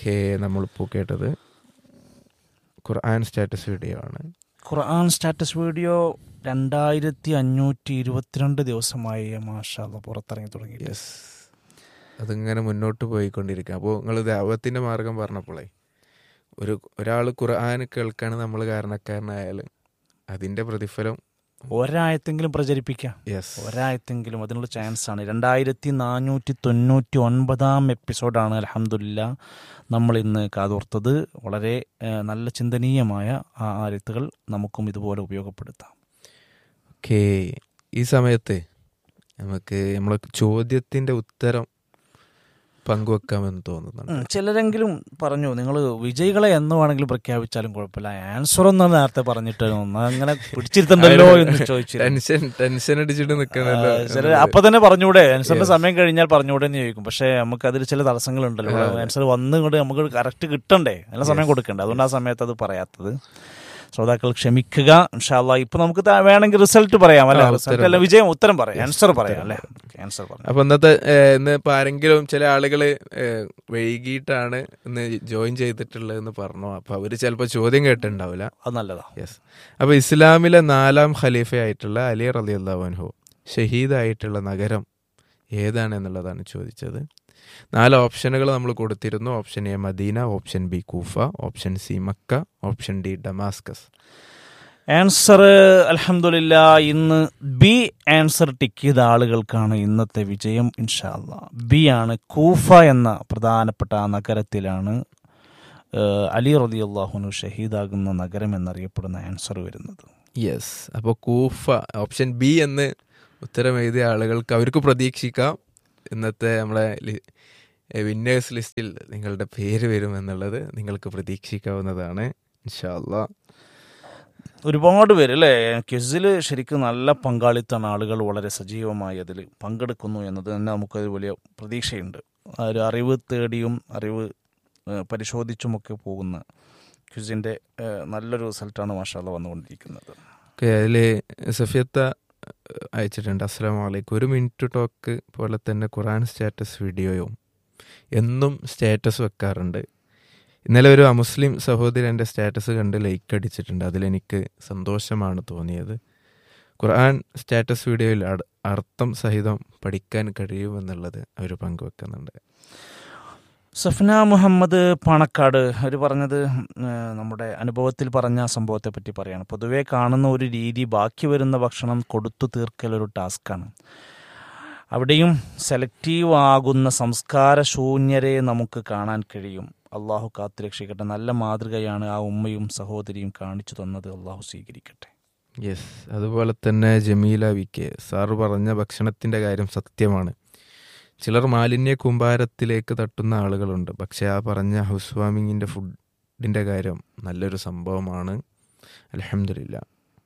Okay നമ്മളിപ്പോൾ കേട്ടത് ഖുർആൻ status video ആണ് ഖുർആൻ സ്റ്റാറ്റസ് വീഡിയോ രണ്ടായിരത്തി അഞ്ഞൂറ്റി ഇരുപത്തിരണ്ട് ദിവസമായി മാഷാല്ല പുറത്തിറങ്ങി തുടങ്ങി യെസ് അതിങ്ങനെ മുന്നോട്ട് പോയിക്കൊണ്ടിരിക്കുക അപ്പോൾ നിങ്ങൾ ദൈവത്തിൻ്റെ മാർഗം പറഞ്ഞപ്പോളേ ഒരു ഒരാൾ ഖുർആൻ കേൾക്കാൻ നമ്മൾ കാരണക്കാരനായാൽ അതിൻ്റെ പ്രതിഫലം ഒരായത്തെങ്കിലും പ്രചരിപ്പിക്കാം യെസ് ഒരായത്തെങ്കിലും അതിനുള്ള ചാൻസ് ആണ് രണ്ടായിരത്തി നാനൂറ്റി തൊണ്ണൂറ്റി ഒൻപതാം എപ്പിസോഡാണ് അലഹമില്ല നമ്മൾ ഇന്ന് കാതോർത്തത് വളരെ ഏഹ്, നല്ല ചിന്തനീയമായ ആ ആയത്തുകൾ നമുക്കും ഇതുപോലെ ഉപയോഗപ്പെടുത്താം ഓക്കെ ഈ സമയത്ത് നമുക്ക് നമ്മളെ ചോദ്യത്തിൻ്റെ ഉത്തരം പങ്കുവെക്കാമെന്ന് തോന്നുന്നുണ്ട് ഉം, ചിലരെങ്കിലും പറഞ്ഞു നിങ്ങൾ വിജയികളെ എന്ന് വേണമെങ്കിലും പ്രഖ്യാപിച്ചാലും കുഴപ്പമില്ല ആൻസർ ഒന്നും നേരത്തെ പറഞ്ഞിട്ട് ഒന്ന് അങ്ങനെ പിടിച്ചിരുത്തണ്ടല്ലോ എന്ന് ചോദിച്ചു ടെൻഷൻ ടെൻഷൻ അടിച്ചിട്ട് നിൽക്കുന്നല്ലോ ചില അപ്പൊ തന്നെ പറഞ്ഞൂടെ ആൻസറിന്റെ സമയം കഴിഞ്ഞാൽ പറഞ്ഞൂടെ എന്ന് ചോദിക്കും പക്ഷെ നമുക്ക് അതിൽ ചില തടസ്സങ്ങളുണ്ടല്ലോ ആൻസർ വന്ന് കൊണ്ട് നമുക്ക് കറക്റ്റ് കിട്ടണ്ടേ നല്ല സമയം കൊടുക്കണ്ടേ അതുകൊണ്ട് ആ സമയത്ത് അത് പറയാത്തത് ശ്രോതാക്കൾ ക്ഷമിക്കുക ഇൻഷാല്ല ഇപ്പൊ നമുക്ക് ത- വേണമെങ്കിൽ റിസൾട്ട് പറയാം അല്ലെ ആ, റിസൾട്ട് ഉത്തരം അല്ല വിജയം ഉത്തരം പറയാം ആൻസർ പറയാം അല്ലെ ആൻസർ പറയാം അപ്പൊ ഇന്നത്തെ ഏഹ്, ഇന്ന് ഇപ്പൊ ആരെങ്കിലും ചില ആളുകള് ഏഹ്, വൈകിട്ടാണ് ഇന്ന് ജോയിൻ ചെയ്തിട്ടുള്ളതെന്ന് പറഞ്ഞു അപ്പൊ അവര് ചിലപ്പോ ചോദ്യം കേട്ടിട്ടുണ്ടാവില്ല അത് നല്ലതാ യെസ് അപ്പൊ ഇസ്ലാമിലെ നാലാം ഖലീഫയായിട്ടുള്ള അലി റലി അള്ളാഹുൻഹു ഷഹീദായിട്ടുള്ള നഗരം ഏതാണ് എന്നുള്ളതാണ് ചോദിച്ചത് നാല് ഓപ്ഷനുകൾ നമ്മൾ കൊടുത്തിരുന്നു option A Medina option B Kufa option C Mecca option D Damascus answer അലഹമില്ല ഇന്ന് ബി ആൻസർ ടിക്ക് ചെയ്ത ആളുകൾക്കാണ് ഇന്നത്തെ വിജയം ഇൻഷാല്ല ബി ആണ് കൂഫ എന്ന പ്രധാനപ്പെട്ട ആ നഗരത്തിലാണ് ഏഹ്, അലി റതി അള്ളാഹുനു ഷഹീദാകുന്ന നഗരം എന്നറിയപ്പെടുന്ന ആൻസർ വരുന്നത് യെസ് അപ്പോൾ കൂഫ ഓപ്ഷൻ ബി എന്ന് ഉത്തരം എഴുതിയ ആളുകൾക്ക് അവർക്ക് പ്രതീക്ഷിക്കാം ഇന്നത്തെ നമ്മളെ വിന്നേഴ്സ് ലിസ്റ്റിൽ നിങ്ങളുടെ പേര് വരുമെന്നുള്ളത് നിങ്ങൾക്ക് പ്രതീക്ഷിക്കാവുന്നതാണ് ഇൻഷാല്ലാ ഒരുപാട് പേര് അല്ലേ ക്വിസിൽ ശരിക്കും നല്ല പങ്കാളിത്തമാണ് ആളുകൾ വളരെ സജീവമായി അതിൽ പങ്കെടുക്കുന്നു എന്നത് തന്നെ നമുക്കത് വലിയ പ്രതീക്ഷയുണ്ട് ആ ഒരു അറിവ് തേടിയും അറിവ് ഏഹ്, പരിശോധിച്ചുമൊക്കെ പോകുന്ന ക്വിസിൻ്റെ നല്ലൊരു റിസൾട്ടാണ് മാഷാല്ല വന്നുകൊണ്ടിരിക്കുന്നത് ഓക്കെ അതിൽ സഫിയത്ത ഏഹ്, അയച്ചിട്ടുണ്ട് അസ്സാം വലൈക്കും ഒരു മിനിറ്റ് ടോക്ക് പോലെ തന്നെ ഖുറാൻ സ്റ്റാറ്റസ് വീഡിയോയും എന്നും സ്റ്റാറ്റസ് വെക്കാറുണ്ട് ഇന്നലെ ഒരു അമുസ്ലിം സഹോദരി എൻ്റെ സ്റ്റാറ്റസ് കണ്ട് ലൈക്ക് അടിച്ചിട്ടുണ്ട് അതിലെനിക്ക് സന്തോഷമാണ് തോന്നിയത് ഖുർആൻ സ്റ്റാറ്റസ് വീഡിയോയിൽ അട- അർത്ഥം സഹിതം പഠിക്കാൻ കഴിയുമെന്നുള്ളത് അവർ പങ്കുവെക്കുന്നുണ്ട് സഫ്ന മുഹമ്മദ് പാണക്കാട് അവർ പറഞ്ഞത് ഏഹ്, നമ്മുടെ അനുഭവത്തിൽ പറഞ്ഞ സംഭവത്തെ പറ്റി പറയാണ് പൊതുവേ കാണുന്ന ഒരു രീതി ബാക്കി വരുന്ന ഭക്ഷണം കൊടുത്തു തീർക്കൽ ഒരു ടാസ്ക്കാണ് അവിടെയും സെലക്റ്റീവ് ആകുന്ന സംസ്കാര ശൂന്യരെ നമുക്ക് കാണാൻ കഴിയും അള്ളാഹു കാത്തുരക്ഷിക്കട്ടെ നല്ല മാതൃകയാണ് ആ ഉമ്മയും സഹോദരിയും കാണിച്ചു തന്നത് അള്ളാഹു സ്വീകരിക്കട്ടെ യെസ് അതുപോലെ തന്നെ ജമീല വി കെ സാറ് പറഞ്ഞ ഭക്ഷണത്തിൻ്റെ കാര്യം സത്യമാണ് ചിലർ മാലിന്യ കൂമ്പാരത്തിലേക്ക് തട്ടുന്ന ആളുകളുണ്ട് പക്ഷെ ആ പറഞ്ഞ ഹൗസ് വാമിങ്ങിൻ്റെ ഫുഡിൻ്റെ കാര്യം നല്ലൊരു സംഭവമാണ് അലഹമില്ല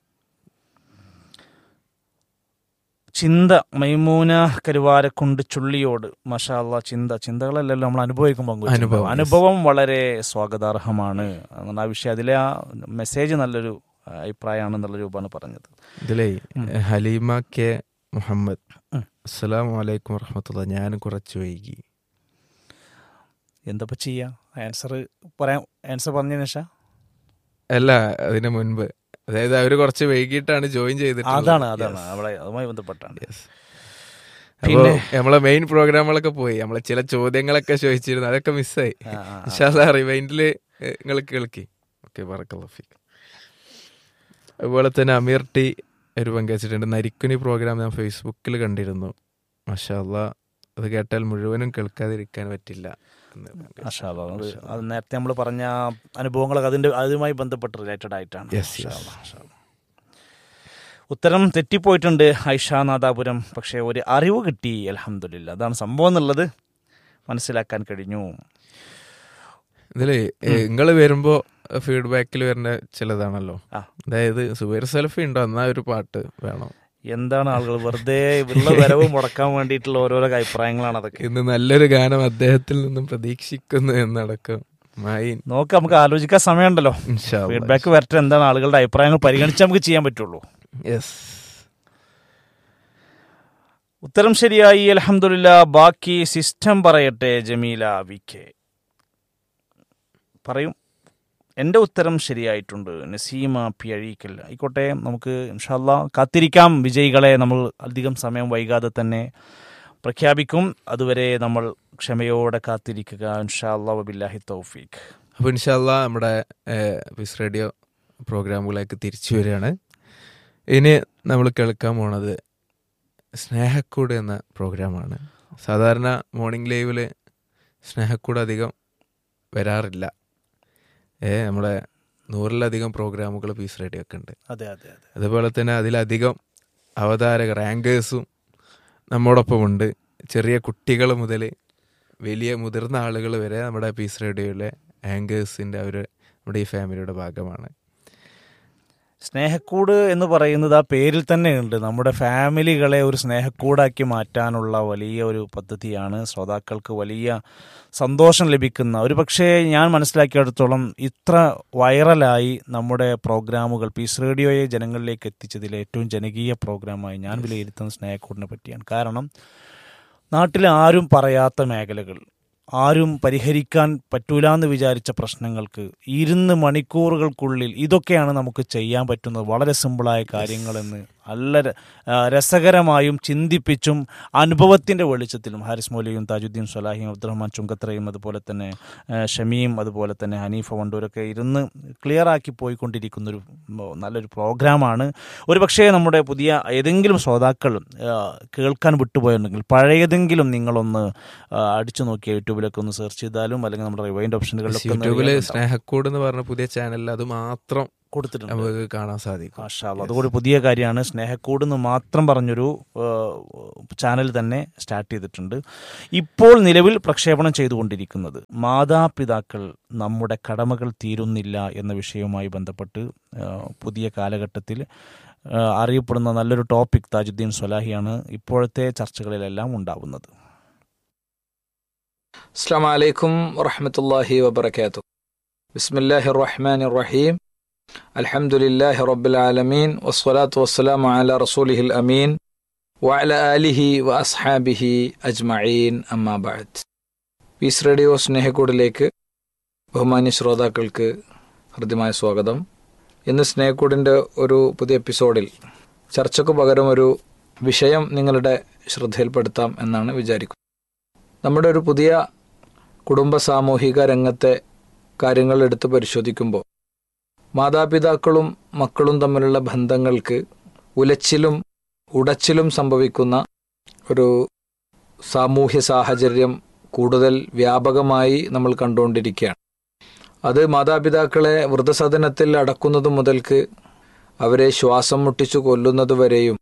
ചിന്ത മൈമൂന കരുവാരക്കുണ്ട് ചുള്ളിയോട് മഷാല്ല ചിന്ത ചിന്തകളല്ലല്ലോ നമ്മൾ അനുഭവിക്കുമ്പോൾ പങ്കുവെച്ചിട്ടുണ്ടാവും. അനുഭവം, yes. അനുഭവം വളരെ സ്വാഗതാർഹമാണ് അതുകൊണ്ട് ആ വിഷയം അതിലെ ആ മെസ്സേജ് നല്ലൊരു ആ, അഭിപ്രായമാണെന്നുള്ള രൂപമാണ് പറഞ്ഞത് ഇതിലേ ഉം. ഹലീമ കെ മുഹമ്മദ് ഉം. അസ്സലാമു അലൈക്കും വറഹമത്തുള്ള ഞാൻ കുറച്ച് വൈകി എന്തപ്പോ ചെയ്യാ ആൻസർ പറയാം ആൻസർ പറഞ്ഞതിന് ശേഷം അല്ല അതിന് മുൻപ് അതായത് അവര് കുറച്ച് വൈകിട്ടാണ് ജോയിൻ ചെയ്തിട്ടുള്ളത് അതാണ് അതാണ് Yes. അവിടെ അതുമായി ബന്ധപ്പെട്ടാണ് Yes. പിന്നെ- അപ്പൊ നമ്മളെ മെയിൻ പ്രോഗ്രാമുകളൊക്കെ പോയി നമ്മളെ ചില ചോദ്യങ്ങളൊക്കെ ചോദിച്ചിരുന്നു അതൊക്കെ മിസ്സായി ആ, ആ, ആ. ഇൻഷാല്ലാ റിവൈൻഡില് നിങ്ങൾ കേൾക്കി ഓക്കെ ബറക്കല്ലാഫിക്ക് അതുപോലെ തന്നെ അമീർ ടി ഒരു പങ്കുവച്ചിട്ടുണ്ട് നരിക്കുനി പ്രോഗ്രാം ഞാൻ ഫേസ്ബുക്കിൽ കണ്ടിരുന്നു മഷാല്ല അത് കേട്ടാൽ മുഴുവനും കേൾക്കാതിരിക്കാൻ പറ്റില്ല എന്ന് പങ്കുവച്ചു. മാഷാ അല്ലാ. അത് അത് നേരത്തെ നമ്മൾ പറഞ്ഞ അനുഭവങ്ങളൊക്കെ അതിന്റെ അതുമായി ബന്ധപ്പെട്ട് റിലേറ്റഡ് ആയിട്ടാണ് Yes, മാഷാ yes. അല്ലാ, മാഷാ അല്ലാ. ഉത്തരം തെറ്റിപ്പോയിട്ടുണ്ട് ഐഷ നാദാപുരം പക്ഷേ ഒരു അറിവ് കിട്ടി അലഹമില്ല അതാണ് സംഭവം എന്നുള്ളത് മനസ്സിലാക്കാൻ കഴിഞ്ഞു ഇതില് നിങ്ങൾ വരുമ്പോ ഫീഡ്ബാക്കിൽ വരുന്ന ചിലതാണല്ലോ ആ. അതായത് സുബൈർ സെൽഫി ഉണ്ടോ എന്നാ ഒരു പാട്ട് വേണം എന്താണ് ആളുകൾ വെറുതെ ഉള്ള വരവ് മുടക്കാൻ വേണ്ടിയിട്ടുള്ള ഓരോരോ അഭിപ്രായങ്ങളാണ് അതൊക്കെ ഇന്ന് നല്ലൊരു ഗാനം അദ്ദേഹത്തിൽ നിന്നും പ്രതീക്ഷിക്കുന്നു എന്നടക്കം മൈൻ നോക്ക് നമുക്ക് ആലോചിക്കാൻ സമയമുണ്ടല്ലോ ഇൻഷാ അല്ലാ. ഫീഡ്ബാക്ക് വരട്ടെ എന്താണ് ആളുകളുടെ അഭിപ്രായങ്ങൾ പരിഗണിച്ച് നമുക്ക് ചെയ്യാൻ പറ്റുള്ളൂ യെസ് ഉത്തരം ശരിയായി അലഹമില്ല ബാക്കി സിസ്റ്റം പറയട്ടെ ജമീല വി കെ പറയും എൻ്റെ ഉത്തരം ശരിയായിട്ടുണ്ട് നസീമ പി അഴീക്കൽ ആയിക്കോട്ടെ നമുക്ക് ഇൻഷാല്ല കാത്തിരിക്കാം വിജയികളെ നമ്മൾ അധികം സമയം വൈകാതെ തന്നെ പ്രഖ്യാപിക്കും അതുവരെ നമ്മൾ ക്ഷമയോടെ കാത്തിരിക്കുക ഇൻഷാല്ലാ വബില്ലാഹി തൗഫീഖ് അപ്പോൾ ഇൻഷാല്ല നമ്മുടെ വിസ് റേഡിയോ പ്രോഗ്രാമുകളേക്ക് തിരിച്ചു വരികയാണ് ഇനി നമ്മൾ കേൾക്കാൻ പോണത് സ്നേഹക്കൂട് എന്ന പ്രോഗ്രാമാണ് സാധാരണ മോർണിംഗ് ലൈവിൽ സ്നേഹക്കൂട് അധികം വരാറില്ല ഏ നമ്മുടെ നൂറിലധികം പ്രോഗ്രാമുകൾ പീസ് റേഡിയോ ഒക്കെ ഉണ്ട് അതെ അതെ അതെ അതുപോലെ തന്നെ അതിലധികം അവതാരകർ ആങ്കേഴ്സും നമ്മോടൊപ്പം ഉണ്ട് ചെറിയ കുട്ടികൾ മുതൽ വലിയ മുതിർന്ന ആളുകൾ വരെ നമ്മുടെ പീസ് റേഡിയോയിലെ ആങ്കേഴ്സിൻ്റെ അവർ നമ്മുടെ ഈ ഫാമിലിയുടെ ഭാഗമാണ് സ്നേഹക്കൂട് എന്ന് പറയുന്നത് ആ പേരിൽ തന്നെ ഉണ്ട് നമ്മുടെ ഫാമിലികളെ ഒരു സ്നേഹക്കൂടാക്കി മാറ്റാനുള്ള വലിയ ഒരു പദ്ധതിയാണ് ശ്രോതാക്കൾക്ക് വലിയ സന്തോഷം ലഭിക്കുന്ന ഒരു പക്ഷേ ഞാൻ മനസ്സിലാക്കിയിടത്തോളം ഇത്ര വൈറലായി നമ്മുടെ പ്രോഗ്രാമുകൾ പീസ് റേഡിയോയെ ജനങ്ങളിലേക്ക് എത്തിച്ചതിൽ ഏറ്റവും ജനകീയ പ്രോഗ്രാമായി ഞാൻ വിലയിരുത്തുന്ന സ്നേഹക്കൂടിനെ പറ്റിയാണ് കാരണം നാട്ടിൽ ആരും പറയാത്ത മേഖലകൾ ആരും പരിഹരിക്കാൻ പറ്റൂലെന്ന് വിചാരിച്ച പ്രശ്നങ്ങൾക്ക് ഇരുന്ന് മണിക്കൂറുകൾക്കുള്ളിൽ ഇതൊക്കെയാണ് നമുക്ക് ചെയ്യാൻ പറ്റുന്നത് വളരെ സിമ്പിളായ കാര്യങ്ങളെന്ന് നല്ല ര- ആ, രസകരമായും ചിന്തിപ്പിച്ചും അനുഭവത്തിൻ്റെ വെളിച്ചത്തിലും ഹാരിസ് മൗലിയും താജുദ്ദീൻ സ്വലാഹിയും അബ്ദുറഹ്മാൻ ചുങ്കത്രയും അതുപോലെ തന്നെ ആ, ഷമീം അതുപോലെ തന്നെ ഹനീഫ വണ്ടൂരൊക്കെ ഇരുന്ന് ക്ലിയറാക്കി പോയിക്കൊണ്ടിരിക്കുന്നൊരു ഉം, നല്ലൊരു പ്രോഗ്രാമാണ് ഒരു പക്ഷേ നമ്മുടെ പുതിയ ഏതെങ്കിലും ശ്രോതാക്കൾ ആ, കേൾക്കാൻ വിട്ടുപോയിട്ടുണ്ടെങ്കിൽ പഴയതെങ്കിലും നിങ്ങളൊന്ന് ആ, അടിച്ചു നോക്കി യൂട്യൂബിലൊക്കെ ഒന്ന് സെർച്ച് ചെയ്താലും അല്ലെങ്കിൽ നമ്മുടെ റിവൈൻഡ് ഓപ്ഷനുകളിലൊക്കെ ഒന്ന് യൂട്യൂബിൽ അറിയാനുണ്ടാവും. സ്നേഹക്കൂട് എന്ന് പറഞ്ഞ പുതിയ ചാനലിൽ അത് മാത്രം കൊടുത്തിട്ടുണ്ട് നമുക്ക് കാണാൻ സാധിക്കും മാഷാ അല്ലാ. അതുകൂടി പുതിയ കാര്യമാണ് സ്നേഹക്കൂട് എന്ന് മാത്രം പറഞ്ഞൊരു ചാനൽ തന്നെ സ്റ്റാർട്ട് ചെയ്തിട്ടുണ്ട് ഇപ്പോൾ നിലവിൽ പ്രക്ഷേപണം ചെയ്തുകൊണ്ടിരിക്കുന്നത് മാതാപിതാക്കൾ നമ്മുടെ കടമകൾ തീരുന്നില്ല എന്ന വിഷയവുമായി ബന്ധപ്പെട്ട് ആ, പുതിയ കാലഘട്ടത്തിൽ ആ, അറിയപ്പെടുന്ന നല്ലൊരു ടോപ്പിക് താജുദ്ദീൻ സ്വലാഹിയാണ് ഇപ്പോഴത്തെ ചർച്ചകളിലെല്ലാം ഉണ്ടാവുന്നത് السلام عليكم ورحمة الله وبركاته بسم الله الرحمن الرحيم الحمد لله رب العالمين والصلاة والسلام على رسوله الأمين وعلى آله وأصحابه أجمعين أما بعد പീസ് റേഡിയോ സ്നേഹക്കൂടിലേക്ക് ബഹുമാന്യ ശ്രോതാക്കൾക്ക് ഹൃദ്യമായ സ്വാഗതം ഇന്ന് സ്നേഹക്കൂടിൻ്റെ ഒരു പുതിയ എപ്പിസോഡിൽ ചർച്ചയ്ക്ക് പകരം ഒരു വിഷയം നിങ്ങളുടെ ശ്രദ്ധയിൽപ്പെടുത്താം എന്നാണ് വിചാരിക്കുന്നത് നമ്മുടെ ഒരു പുതിയ കുടുംബ സാമൂഹിക രംഗത്തെ കാര്യങ്ങൾ എടുത്ത് പരിശോധിക്കുമ്പോൾ മാതാപിതാക്കളും മക്കളും തമ്മിലുള്ള ബന്ധങ്ങൾക്ക് ഉലച്ചിലും ഉടച്ചിലും സംഭവിക്കുന്ന ഒരു സാമൂഹ്യ സാഹചര്യം കൂടുതൽ വ്യാപകമായി നമ്മൾ കണ്ടുകൊണ്ടിരിക്കുകയാണ് അത് മാതാപിതാക്കളെ വൃദ്ധസദനത്തിൽ അടക്കുന്നത് മുതൽക്ക് അവരെ ശ്വാസം മുട്ടിച്ചു കൊല്ലുന്നത് വരെയും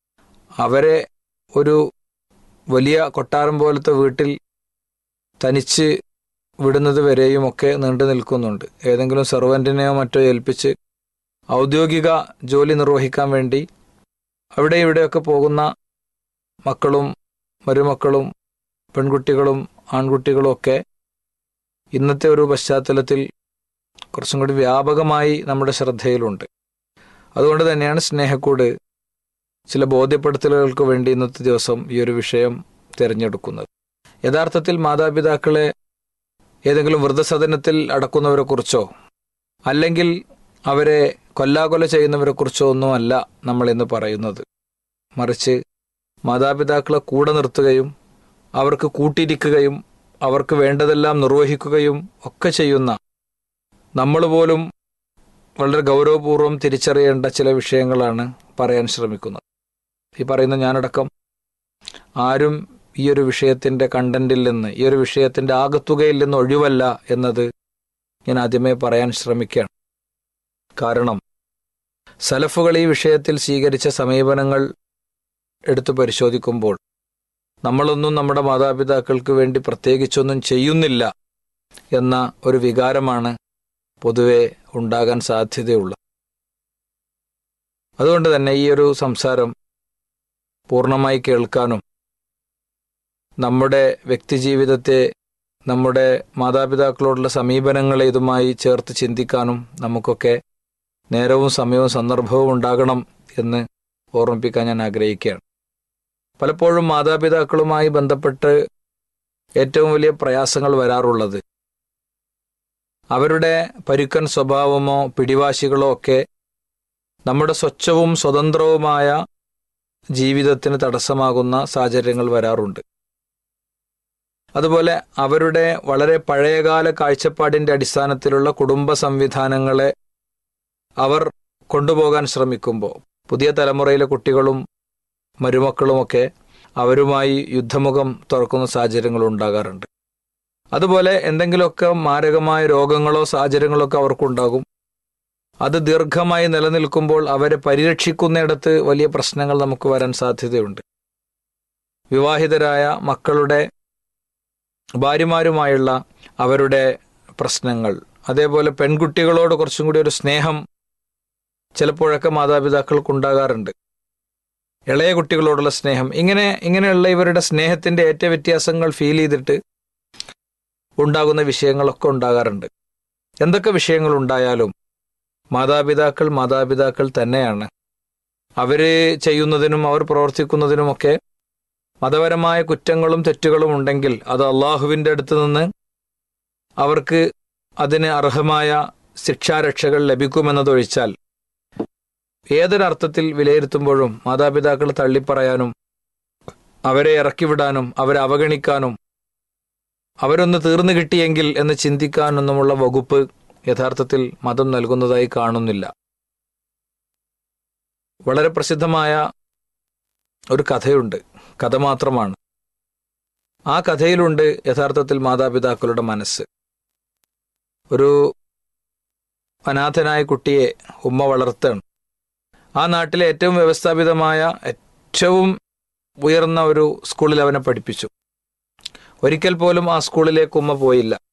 അവരെ ഒരു വലിയ കൊട്ടാരം പോലത്തെ വീട്ടിൽ തനിച്ച് വിടുന്നത് വരെയും ഒക്കെ നീണ്ടു നിൽക്കുന്നുണ്ട് ഏതെങ്കിലും സെർവൻറ്റിനെയോ മറ്റോ ഏൽപ്പിച്ച് ഔദ്യോഗിക ജോലി നിർവഹിക്കാൻ വേണ്ടി അവിടെ ഇവിടെയൊക്കെ പോകുന്ന മക്കളും മരുമക്കളും പെൺകുട്ടികളും ആൺകുട്ടികളും ഒക്കെ ഇന്നത്തെ ഒരു പശ്ചാത്തലത്തിൽ കുറച്ചും കൂടി വ്യാപകമായി നമ്മുടെ ശ്രദ്ധയിലുണ്ട് അതുകൊണ്ട് തന്നെയാണ് സ്നേഹക്കൂട് ചില ബോധ്യപ്പെടുത്തലുകൾക്ക് വേണ്ടി ഇന്നത്തെ ദിവസം ഈ ഒരു വിഷയം തിരഞ്ഞെടുക്കുന്നത് യഥാർത്ഥത്തിൽ മാതാപിതാക്കളെ ഏതെങ്കിലും വൃദ്ധസദനത്തിൽ അടക്കുന്നവരെ കുറിച്ചോ അല്ലെങ്കിൽ അവരെ കൊല്ലാകൊല ചെയ്യുന്നവരെ കുറിച്ചോ ഒന്നുമല്ല നമ്മൾ ഇന്ന് പറയുന്നത് മറിച്ച് മാതാപിതാക്കളെ കൂടെ നിർത്തുകയും അവർക്ക് കൂട്ടിരിക്കുകയും അവർക്ക് വേണ്ടതെല്ലാം നിർവഹിക്കുകയും ഒക്കെ ചെയ്യുന്ന നമ്മൾ പോലും വളരെ ഗൗരവപൂർവ്വം തിരിച്ചറിയേണ്ട ചില വിഷയങ്ങളാണ് പറയാൻ ശ്രമിക്കുന്നത് ഈ പറയുന്ന ഞാനടക്കം ആരും ഈ ഒരു വിഷയത്തിന്റെ കണ്ടന്റിൽ നിന്ന് ഈ ഒരു വിഷയത്തിന്റെ ആകത്തുകയിൽ നിന്ന് ഒഴിവല്ല എന്നത് ഞാൻ ആദ്യമേ പറയാൻ ശ്രമിക്കുകയാണ് കാരണം സലഫുകൾ ഈ വിഷയത്തിൽ സ്വീകരിച്ച സമീപനങ്ങൾ എടുത്തു പരിശോധിക്കുമ്പോൾ നമ്മളൊന്നും നമ്മുടെ മാതാപിതാക്കൾക്ക് വേണ്ടി പ്രത്യേകിച്ചൊന്നും ചെയ്യുന്നില്ല എന്ന ഒരു വികാരമാണ് പൊതുവെ ഉണ്ടാകാൻ സാധ്യതയുള്ളത് അതുകൊണ്ട് തന്നെ ഈ ഒരു സംസാരം പൂർണ്ണമായി കേൾക്കാനും നമ്മുടെ വ്യക്തിജീവിതത്തെ നമ്മുടെ മാതാപിതാക്കളോടുള്ള സമീപനങ്ങളെ ഇതുമായി ചേർത്ത് ചിന്തിക്കാനും നമുക്കൊക്കെ നേരവും സമയവും സന്ദർഭവും ഉണ്ടാകണം എന്ന് ഓർമ്മിപ്പിക്കാൻ ഞാൻ ആഗ്രഹിക്കുകയാണ് പലപ്പോഴും മാതാപിതാക്കളുമായി ബന്ധപ്പെട്ട് ഏറ്റവും വലിയ പ്രയാസങ്ങൾ വരാറുള്ളത് അവരുടെ പരുക്കൻ സ്വഭാവമോ പിടിവാശികളോ ഒക്കെ നമ്മുടെ സ്വച്ഛവും സ്വതന്ത്രവുമായ ജീവിതത്തിന് തടസ്സമാകുന്ന സാഹചര്യങ്ങൾ വരാറുണ്ട് അതുപോലെ അവരുടെ വളരെ പഴയകാല കാഴ്ചപ്പാടിന്റെ അടിസ്ഥാനത്തിലുള്ള കുടുംബ സംവിധാനങ്ങളെ അവർ കൊണ്ടുപോകാൻ ശ്രമിക്കുമ്പോൾ പുതിയ തലമുറയിലെ കുട്ടികളും മരുമക്കളുമൊക്കെ അവരുമായി യുദ്ധമുഖം തുറക്കുന്ന സാഹചര്യങ്ങൾ ഉണ്ടാകാറുണ്ട് അതുപോലെ എന്തെങ്കിലുമൊക്കെ മാരകമായ രോഗങ്ങളോ സാഹചര്യങ്ങളോ ഒക്കെ അവർക്കുണ്ടാകും അത് ദീർഘമായി നിലനിൽക്കുമ്പോൾ അവരെ പരിരക്ഷിക്കുന്നിടത്ത് വലിയ പ്രശ്നങ്ങൾ നമുക്ക് വരാൻ സാധ്യതയുണ്ട് വിവാഹിതരായ മക്കളുടെ ഭാര്യമാരുമായുള്ള അവരുടെ പ്രശ്നങ്ങൾ അതേപോലെ പെൺകുട്ടികളോട് കുറച്ചും കൂടി ഒരു സ്നേഹം ചിലപ്പോഴൊക്കെ മാതാപിതാക്കൾക്കുണ്ടാകാറുണ്ട് ഇളയ കുട്ടികളോടുള്ള സ്നേഹം ഇങ്ങനെ ഇങ്ങനെയുള്ള ഇവരുടെ സ്നേഹത്തിന്റെ ഏറ്റ വ്യത്യാസങ്ങൾ ഫീൽ ചെയ്തിട്ട് ഉണ്ടാകുന്ന വിഷയങ്ങളൊക്കെ ഉണ്ടാകാറുണ്ട് എന്തൊക്കെ വിഷയങ്ങൾ ഉണ്ടായാലും മാതാപിതാക്കൾ മാതാപിതാക്കൾ തന്നെയാണ് അവര് ചെയ്യുന്നതിനും അവർ പ്രവർത്തിക്കുന്നതിനുമൊക്കെ മതപരമായ കുറ്റങ്ങളും തെറ്റുകളും ഉണ്ടെങ്കിൽ അത് അള്ളാഹുവിൻ്റെ അടുത്ത് നിന്ന് അവർക്ക് അതിന് അർഹമായ ശിക്ഷാരക്ഷകൾ ലഭിക്കുമെന്നതൊഴിച്ചാൽ ഏതൊരർത്ഥത്തിൽ വിലയിരുത്തുമ്പോഴും മാതാപിതാക്കൾ തള്ളിപ്പറയാനും അവരെ ഇറക്കിവിടാനും അവരെ അവഗണിക്കാനും അവരൊന്ന് തീർന്നു കിട്ടിയെങ്കിൽ എന്ന് ചിന്തിക്കാനൊന്നുമുള്ള വകുപ്പ് യഥാർത്ഥത്തിൽ മതം നൽകുന്നതായി കാണുന്നില്ല വളരെ പ്രസിദ്ധമായ ഒരു കഥയുണ്ട് കഥ മാത്രമാണ് ആ കഥയിലുണ്ട് യഥാർത്ഥത്തിൽ മാതാപിതാക്കളുടെ മനസ്സ് ഒരു അനാഥനായ കുട്ടിയെ ഉമ്മ വളർത്താണ് ആ നാട്ടിലെ ഏറ്റവും വ്യവസ്ഥാപിതമായ ഏറ്റവും ഉയർന്ന ഒരു സ്കൂളിൽ അവനെ പഠിപ്പിച്ചു ഒരിക്കൽ പോലും ആ സ്കൂളിലേക്ക് ഉമ്മ പോയില്ല